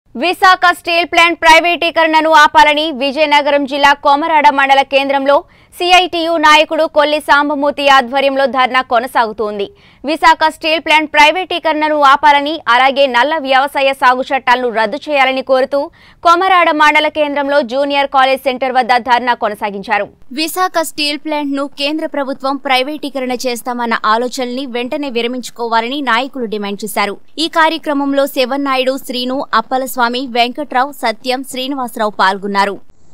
Visakha steel plant ప్రైవేటీకరణను ఆపాలని విజయనగరం జిల్లా కోమరాడ మండల కేంద్రంలో సిఐటియు నాయకుడు కొల్లి సాంబమూర్తి ఆధ్వర్యంలో ధర్నా కొనసాగుతోంది విశాఖ స్టీల్ ప్లాంట్ ప్రైవేటీకరణను ఆపాలని అలాగే నల్ల వ్యవసాయ సాగు చట్టాలను రద్దు చేయాలని కోరుతూ కోమరాడ మండల కేంద్రంలో జూనియర్ కాలేజ్ సెంటర్ వద్ద ధర్నా కొనసాగించారు విశాఖ స్టీల్ ప్లాంట్ ను కేంద్ర ప్రభుత్వం ప్రైవేటీకరణ చేస్తామన్న ఆలోచనల్ని వెంటనే విరమించుకోవాలని నాయకులు డిమాండ్ చేశారు ఈ కార్యక్రమంలో శివన్నాయుడు శ్రీను అప్పలస్వామి వెంకట్రావు సత్యం శ్రీనివాసరావు పాల్గొన్నారు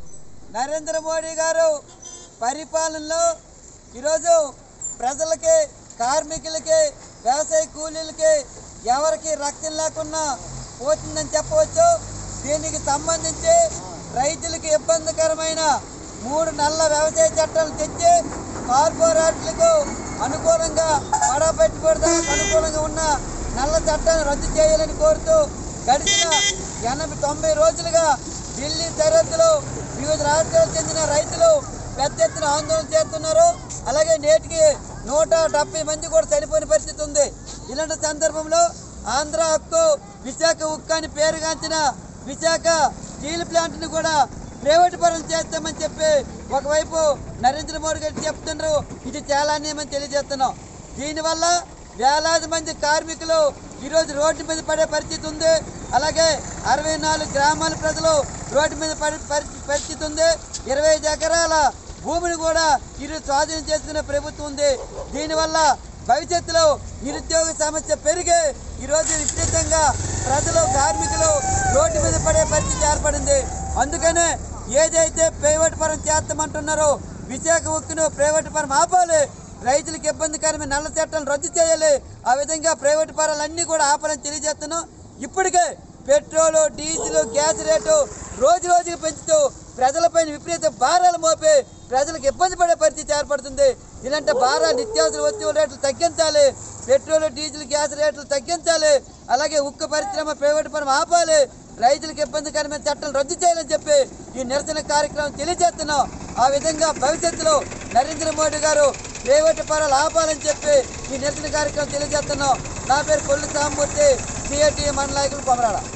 నరేంద్ర మోడీ గారు పరిపాలనలో ఈరోజు ప్రజలకి కార్మికులకి వ్యవసాయ కూలీలకి ఎవరికి రక్షణ లేకుండా పోతుందని చెప్పవచ్చు దీనికి సంబంధించి రైతులకు ఇబ్బందికరమైన మూడు నల్ల వ్యవసాయ చట్టాలు తెచ్చి కార్పొరేట్లకు అనుకూలంగా బడా పెట్టుబడిదారులకు అనుకూలంగా ఉన్న నల్ల చట్టాన్ని రద్దు చేయాలని కోరుతూ గడిచిన ఎనభై తొంభై రోజులుగా ఢిల్లీ సరిహద్దులో వివిధ రాష్ట్రాలకు చెందిన రైతులు పెద్ద ఎత్తున ఆందోళన చేస్తున్నారు అలాగే నేటికి నూట డెబ్బై మంది కూడా చనిపోయిన పరిస్థితి ఉంది ఇలాంటి సందర్భంలో ఆంధ్ర హక్కు విశాఖ ఉక్కు అని పేరుగాంచిన విశాఖ స్టీల్ ప్లాంట్ని కూడా ప్రైవేట్ పరం చేస్తామని చెప్పి ఒకవైపు నరేంద్ర మోడీ గారు చెప్తున్నారు ఇది చాలా అన్యాయమని తెలియజేస్తున్నాం దీనివల్ల వేలాది మంది కార్మికులు ఈరోజు రోడ్డు మీద పడే పరిస్థితి ఉంది అలాగే అరవై నాలుగు గ్రామాల ప్రజలు రోడ్డు మీద పడే పరి- పరిస్థితి ఉంది ఇరవై ఐదు ఎకరాల భూమిని కూడా ఈరోజు స్వాధీనం చేసుకునే ప్రభుత్వం ఉంది దీనివల్ల భవిష్యత్తులో నిరుద్యోగ సమస్య పెరిగి ఈరోజు విపరీతంగా ప్రజలు కార్మికులు రోడ్డు మీద పడే పరిస్థితి ఏర్పడింది అందుకనే ఏదైతే ప్రైవేట్ పరం చేస్తామంటున్నారో విశాఖ ఉక్కును ప్రైవేట్ పరం ఆపాలి రైతులకు ఇబ్బందికరమైన నల్ల చట్టాలను రద్దు చేయాలి ఆ విధంగా ప్రైవేట్ పరాలన్నీ కూడా ఆపాలని తెలియజేస్తున్నాం ఇప్పటికే పెట్రోలు డీజిల్ గ్యాస్ రేటు రోజు రోజుకి పెంచుతూ ప్రజలపైన విపరీత భారాలు మోపి ప్రజలకు ఇబ్బంది పడే పరిస్థితి ఏర్పడుతుంది ఇలాంటి భార నిత్యావసర వస్తువుల రేట్లు తగ్గించాలి పెట్రోల్ డీజిల్ గ్యాస్ రేట్లు తగ్గించాలి అలాగే ఉక్కు పరిశ్రమ ప్రైవేట్ పరం ఆపాలి రైతులకు ఇబ్బందికరమైన చట్టాలు రద్దు చేయాలని చెప్పి ఈ నిరసన కార్యక్రమం తెలియజేస్తున్నాం ఆ విధంగా భవిష్యత్తులో నరేంద్ర మోడీ గారు ప్రైవేట్ పరాలు ఆపాలని చెప్పి ఈ నిరసన కార్యక్రమం తెలియజేస్తున్నాం నా పేరు కొల్లు సామూర్తి సిఐటి మండల నాయకులు కొమరాడ